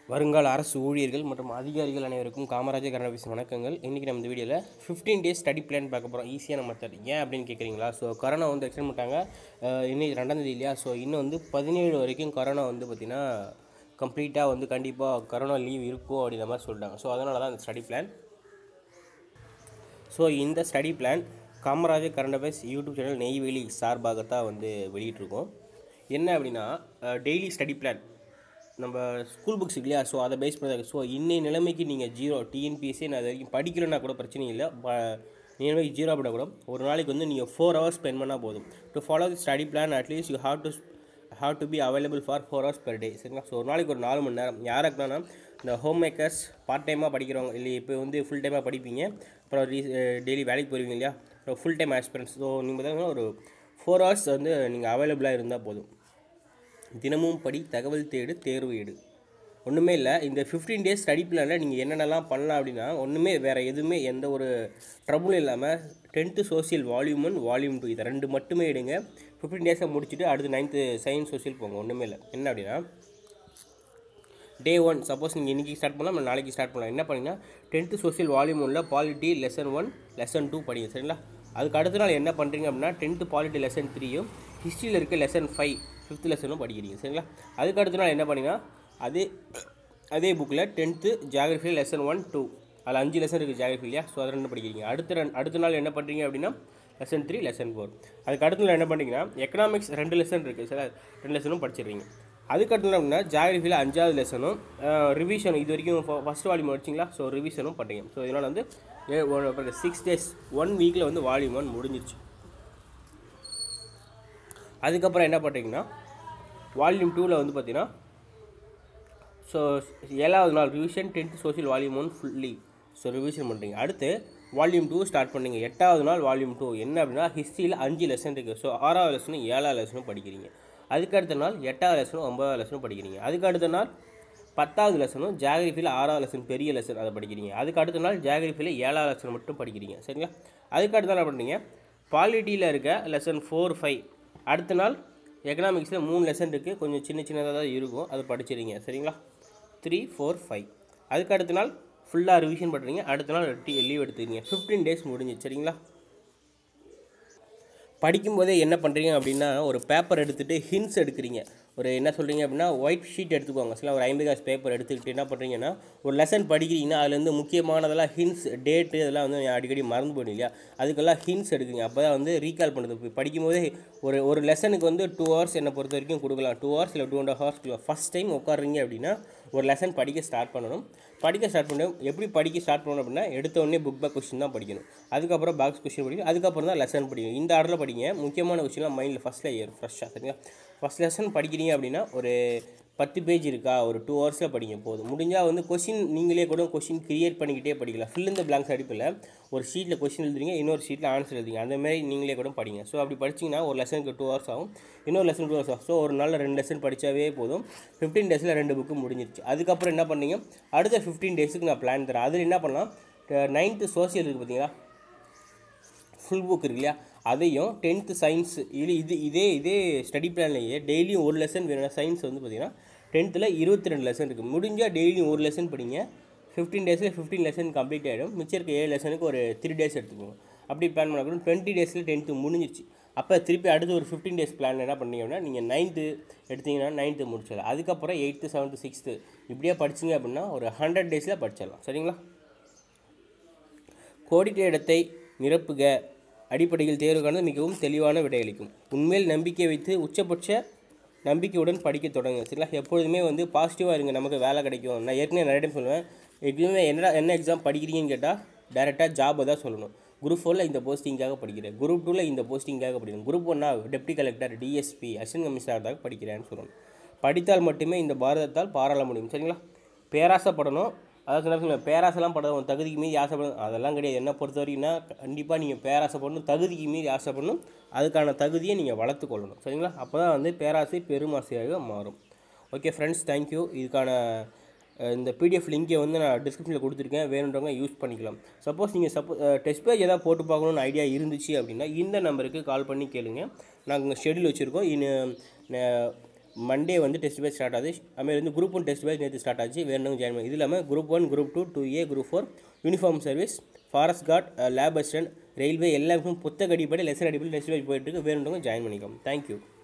வருங்கால அரசு ஊழியர்கள் மற்றும் அதிகாரிகள் அனைவருக்கும் காமராஜர் கருணாபிஸ் வணக்கங்கள் இன்றைக்கி நம்ம இந்த வீடியோவில் ஃபிஃப்டீன் டேஸ் ஸ்டடி பிளான் பார்க்க போகிறோம் ஈஸியான மெத்தட் ஏன் அப்படின்னு கேட்குறீங்களா ஸோ கொரோனா வந்து எக்ஸ்டெண்ட் பண்ணிட்டாங்க அஹ் இன்னைக்கு ரெண்டாம் தேதி இல்லையா ஸோ இன்னும் வந்து பதினேழு வரைக்கும் கொரோனா வந்து பார்த்திங்கன்னா கம்ப்ளீட்டாக வந்து கண்டிப்பாக கொரோனா லீவ் இருக்கும் அப்படின்ற மாதிரி சொல்லிட்டாங்க ஸோ அதனால தான் இந்த ஸ்டடி பிளான் ஸோ இந்த study plan Kamarajar current affairs YouTube channel Neyveli சார்பாகத்தான் வந்து வெளியிட்டிருக்கோம் என்ன அப்படின்னா டெய்லி ஸ்டடி பிளான் நம்ம ஸ்கூல் புக்ஸ் இல்லையா ஸோ அதை பேஸ் பண்ணி ஸோ இன்னைய நிலைமைக்கு நீங்கள் ஜீரோ டிஎன்பிஎஸ்சி நான் அது வரைக்கும் படிக்கலைன்னா கூட பிரச்சனை இல்லை நிலைமைக்கு ஜீரோ பண்ண கூட ஒரு நாளைக்கு வந்து நீங்கள் ஃபோர் ஹவர்ஸ் ஸ்பெண்ட் பண்ணால் போதும் to follow the study plan at least you have to have to be available for four hours per day சரிங்களா ஸோ ஒரு நாளைக்கு ஒரு நாலு மணி நேரம் யாருக்குனா இந்த ஹோம் மேக்கர்ஸ் பார்ட் டைமாக படிக்கிறவங்க இல்லை இப்போ வந்து ஃபுல் டைமாக படிப்பீங்க அப்புறம் ரீ டெய்லி வேலைக்கு போயிருவீங்க இல்லையா அப்புறம் ஃபுல் டைம் ஆஸ்பிரன்ஸ் ஸோ நீங்கள் பார்த்தீங்கன்னா ஒரு ஃபோர் ஹவர்ஸ் வந்து நீங்கள் அவைலபிளாக இருந்தால் போதும் தினமும் படி தகவல் தேடு தேர்வு எடு ஒன்றுமே இல்லை இந்த ஃபிஃப்டீன் டேஸ் ஸ்டடி பிளானில் நீங்கள் என்னென்னலாம் பண்ணலாம் அப்படின்னா ஒன்றுமே வேறு எதுவுமே எந்த ஒரு ட்ரபுளும் இல்லாமல் tenth social volume one volume two இதை ரெண்டு மட்டுமே எடுங்க ஃபிஃப்டீன் டேஸை முடிச்சுட்டு அடுத்து நைன்த்து சயின்ஸ் சோசியல் போங்க ஒன்றுமே இல்லை என்ன அப்படின்னா டே ஒன் சப்போஸ் நீங்கள் இன்றைக்கி ஸ்டார்ட் பண்ணலாம் இல்லை நாளைக்கு ஸ்டார்ட் பண்ணலாம் என்ன பண்ணீங்கன்னா டென்த்து சோசியல் வால்யூம் ஒன்னில் polity lesson one lesson two படிங்க சரிங்களா அதுக்கு அடுத்த நாள் என்ன பண்ணுறீங்க அப்படின்னா டென்த்து பாலிட்டி லெசன் த்ரீயும் ஹிஸ்ட்ரியில் இருக்க லெசன் ஃபைவ் ஃபிஃப்த் லெசனும் படிக்கிறீங்க சரிங்களா அதுக்கு அடுத்த நாள் என்ன பண்ணீங்கன்னா அதே அதே புக்கில் tenth geography lesson one two அதில் அஞ்சு லெசன் இருக்குது ஜியாகிரஃபி இல்லையா ஸோ அதை ரெண்டு படிக்கிறீங்க அடுத்த ரெண்டு அடுத்த நாள் என்ன பண்ணுறீங்க அப்படின்னா லெசன் த்ரீ லெசன் ஃபோர் அதுக்கு அடுத்த நாள் என்ன பண்ணுறீங்கன்னா எக்கனாமிக்ஸ் ரெண்டு லெசன் இருக்குது சார் ரெண்டு லெசனும் படிச்சிடுறீங்க அதுக்கு அடுத்த நாள் அப்படின்னா ஜியாகிரஃபியில் அஞ்சாவது லெசனும் ரிவிஷன் இது வரைக்கும் ஃபஸ்ட் வால்யூம் வச்சிங்களா ஸோ ரிவிஷனும் பண்ணுறீங்க ஸோ இதனால் வந்து சிக்ஸ் டேஸ் ஒன் வீக்கில் வந்து வால்யூம் ஒன் முடிஞ்சிருச்சு அதுக்கப்புறம் என்ன பண்ணுறீங்கன்னா வால்யூம் டூவில் வந்து பார்த்தீங்கன்னா ஸோ ஏழாவது நாள் revision tenth social volume one fully so revision பண்ணுறீங்க அடுத்து வால்யூம் டூ ஸ்டார்ட் பண்ணீங்க எட்டாவது நாள் வால்யூம் டூ என்ன அப்படின்னா ஹிஸ்ட்ரியில் அஞ்சு லெசன் இருக்குது ஸோ ஆறாவது லெசனும் ஏழாவது லெசனும் படிக்கிறீங்க அதுக்கு அடுத்த நாள் எட்டாவது லெசனும் ஒன்பதாவது லெசனும் படிக்கிறீங்க அதுக்கு அடுத்த நாள் பத்தாவது லெசனும் ஜாகிரஃபியில் ஆறாவது லெசன் பெரிய லெசன் அதை படிக்கிறீங்க அதுக்கு அடுத்த நாள் ஜாகிரஃபியில் ஏழாவது லெசன் மட்டும் படிக்கிறீங்க சரிங்களா அதுக்கு அடுத்த நாள் என்ன பண்ணுறீங்க பாலிட்டியில் இருக்க லெசன் ஃபோர் ஃபைவ் அடுத்த நாள் எக்கனாமிக்ஸில் மூணு லெசன் இருக்குது கொஞ்சம் சின்ன சின்னதாக தான் இருக்கும் அது படிச்சிடுங்க சரிங்களா த்ரீ ஃபோர் ஃபைவ் அதுக்கு அடுத்த நாள் ஃபுல்லாக ரிவிஷன் பண்ணுறீங்க அடுத்த நாள் டி லீவ் எடுத்துக்கிறீங்க ஃபிஃப்டீன் டேஸ் முடிஞ்சு சரிங்களா படிக்கும்போதே என்ன பண்ணுறீங்க அப்படின்னா ஒரு பேப்பர் எடுத்துகிட்டு ஹின்ஸ் எடுக்கிறீங்க ஒரு என்ன சொல்கிறீங்க அப்படின்னா ஒயிட் ஷீட் எடுத்துக்கோங்க சில ஒரு ஐம்பது காசு பேப்பர் எடுத்துக்கிட்டு என்ன பண்ணுறீங்கன்னா ஒரு லெசன் படிக்கிறீங்கன்னா அதுலேருந்து முக்கியமானதெல்லாம் ஹின்ஸ் டேட்டு இதெல்லாம் வந்து அடிக்கடி மறந்து போயிடும் இல்லையா அதுக்கெல்லாம் ஹின்ஸ் எடுக்குங்க அப்போ தான் வந்து ரீகால் பண்ணுறது படிக்கும்போதே ஒரு ஒரு லெசனுக்கு வந்து டூ ஹவர்ஸ் என்னை பொறுத்த வரைக்கும் கொடுக்கலாம் டூ ஹவர்ஸ் இல்லை two and hours first time உட்காடுறீங்க அப்படின்னா ஒரு லெசன் படிக்க ஸ்டார்ட் பண்ணணும் படிக்க ஸ்டார்ட் பண்ணணும் எப்படி படிக்க ஸ்டார்ட் பண்ணணும் அப்படின்னா எடுத்த உடனே புக் பேக் கொஸ்டின் தான் படிக்கணும் அதுக்கப்புறம் பாக்ஸ் கொஸ்டின் படிக்கணும் அதுக்கப்புறம் தான் லெசன் படிக்கணும் இந்த ஆர்டரில் படிங்க முக்கியமான கொஸ்டின்லாம் மைண்டில் ஃபஸ்ட்டில் ஏறும் ஃப்ரெஷ்ஷாக சரிங்களா ஃபஸ்ட் லெசன் படிக்கிறீங்க அப்படின்னா ஒரு பத்து பேஜ் இருக்கா ஒரு டூ ஹவர்ஸில் படிங்க போதும் முடிஞ்சால் வந்து கொஷின் நீங்களே கூட கொஷின் கிரியேட் பண்ணிக்கிட்டே படிக்கலாம் ஃபில் இந்த பிளாங்க்ஸ் அடிப்பில் ஒரு ஷீட்டில் கொஷின் எழுதுறீங்க இன்னொரு ஷீட்டில் ஆன்சர் எழுதுங்க அந்த மாதிரி நீங்களே கூட படிங்க ஸோ அப்படி படிச்சிங்கன்னா ஒரு லெசனுக்கு டூ ஹவர்ஸ் ஆகும் இன்னொரு லெசன் டூ ஹவர்ஸ் ஆகும் ஸோ ஒரு நாளில் ரெண்டு லெசன் படித்தாவே போதும் ஃபிஃப்டீன் டேஸில் ரெண்டு புக்கு முடிஞ்சிருச்சு அதுக்கப்புறம் என்ன பண்ணீங்க அடுத்த ஃபிஃப்டீன் டேஸுக்கு நான் பிளான் தரேன் அதில் என்ன பண்ணலாம் நைன்த்து சோசியல் இருக்குது பார்த்தீங்களா ஃபுல் புக் இருக்கு இல்லையா அதையும் டென்த்து சயின்ஸ் இது இது இதே இதே ஸ்டடி பிளான்லேயே டெய்லியும் ஒரு லெசன் வேணும் சயின்ஸ் வந்து பார்த்திங்கன்னா டென்த்தில் இருபத்தி ரெண்டு லெசன் இருக்குது முடிஞ்சால் டெய்லியும் ஒரு லெசன் படிங்க ஃபிஃப்டீன் டேஸில் ஃபிஃப்டீன் லெசன் கம்ப்ளீட் ஆகிடும் மிச்சம் இருக்க ஏழு லெசனுக்கு ஒரு த்ரீ டேஸ் எடுத்துக்கோங்க அப்படி பிளான் பண்ணக்கூட டுவெண்ட்டி டேஸில் டென்த்து முடிஞ்சிச்சு அப்போ திருப்பி அடுத்து ஒரு ஃபிஃப்டீன் டேஸ் பிளான் என்ன பண்ணீங்க அப்படின்னா நீங்கள் நைன்த்து எடுத்தீங்கன்னா நைன்த்து முடிச்சிடலாம் அதுக்கப்புறம் எயித்து செவன்த்து சிக்ஸ்த்து இப்படியே படிச்சிங்க அப்படின்னா ஒரு ஹண்ட்ரட் டேஸில் படிச்சிடலாம் சரிங்களா கோடிட்ட இடத்தை நிரப்புக அடிப்படையில் தேர்வுக்கானது மிகவும் தெளிவான விடையளிக்கும் உண்மையில் நம்பிக்கை வைத்து உச்சபட்ச நம்பிக்கையுடன் படிக்க தொடங்க சரிங்களா எப்பொழுதுமே வந்து பாசிட்டிவாக இருங்க நமக்கு வேலை கிடைக்கும் நான் ஏற்கனவே நிறைய டைம் சொல்லுவேன் எக்ஸாமே என்ன என்ன எக்ஸாம் படிக்கிறீங்கன்னு கேட்டால் டேரெக்டாக ஜாபை தான் சொல்லணும் குரூப் ஃபோரில் இந்த போஸ்டிங்காக படிக்கிறேன் குரூப் டூவில் இந்த போஸ்டிங்காக படிக்கிறேன் குரூப் ஒன்னா டெப்டி கலெக்டர் டிஎஸ்பி அசிஸ்டன்ட் கமிஷனராக படிக்கிறேன்னு சொல்லணும் படித்தால் மட்டுமே இந்த பாரதத்தால் பாராள முடியும் சரிங்களா பேராசைப்படணும் அதாவது என்ன சொல்லுவேன் பேராசைலாம் படம் தகுதிக்கு மீறி ஆசைப்படணும் அதெல்லாம் கிடையாது என்ன பொறுத்த வரைக்கும்னா கண்டிப்பாக நீங்கள் பேராசைப்படணும் தகுதிக்கு மீறி ஆசைப்படணும் அதுக்கான தகுதியை நீங்கள் வளர்த்துக்கொள்ளணும் சரிங்களா அப்போ தான் வந்து பேராசை பெருமாசையாக மாறும் ஓகே ஃப்ரெண்ட்ஸ் தேங்க்யூ இதுக்கான இந்த பிடிஎஃப் லிங்கை வந்து நான் டிஸ்கிரிப்ஷனில் கொடுத்துருக்கேன் வேணுன்றவங்க யூஸ் பண்ணிக்கலாம் சப்போஸ் நீங்கள் சப்போ டெஸ்ட் பேஜ் எதாவது போட்டு பார்க்கணுன்னு ஐடியா இருந்துச்சு அப்படின்னா இந்த நம்பருக்கு கால் பண்ணி கேளுங்க நாங்கள் ஷெடியூல் வச்சுருக்கோம் இன்னும் மண்டே வந்து டெஸ்ட் பேட்ச் ஸ்டார்ட் ஆகுது அதுமாதிரி வந்து குரூப் ஒன் டெஸ்ட் பேட்ச் நேற்று ஸ்டார்ட் ஆச்சு வேணும் ஜாயின் பண்ணி இது இல்லாமல் group one group two two A group four uniform service forest guard lab assistant railway எல்லாருக்கும் புத்தக அடிப்படை லெசன் அடிப்படை டெஸ்ட் பேட்ச் போயிட்டு இருக்கு வேணுன்றவங்க ஜாயின் பண்ணிக்கோங்க தேங்க்யூ